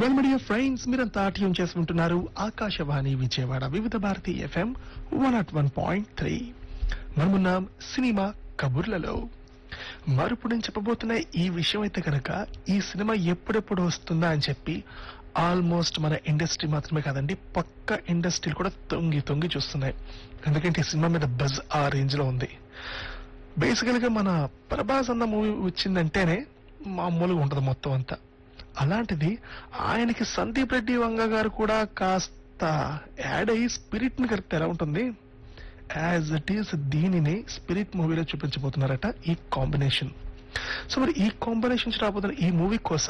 well media friends మీరంతా tune చేసి ఉంటున్నారు Akashvani Vijayawada Vividh Bharati F M one at one point three మనమున్నాం సినిమా కబుర్లలో మరుపు నేను చెప్పబోతున్న ఈ విషయం అయితే కనుక ఈ సినిమా ఎప్పుడెప్పుడు వస్తుందా అని చెప్పి ఆల్మోస్ట్ మన ఇండస్ట్రీ మాత్రమే కాదండి పక్క ఇండస్ట్రీలు కూడా తొంగి తొంగి చూస్తున్నాయి ఎందుకంటే ఈ సినిమా మీద బజ్ ఆ రేంజ్ లో ఉంది బేసికల్ గా మన ప్రభాస్ అన్న మూవీ వచ్చిందంటేనే మామూలుగా ఉంటది మొత్తం అంతా అలాంటిది ఆయనకి సందీప్ రెడ్డి వంగ గారు కూడా కాస్త యాడ్ అయ్యి స్పిరిట్ ని కలిపితే ఎలా ఉంటుంది యాజ్ ఇట్ ఈస్ దీనిని స్పిరిట్ మూవీలో చూపించబోతున్నారట ఈ కాంబినేషన్ సో మరి ఈ కాంబినేషన్ రాబోతున్న ఈ మూవీ కోసం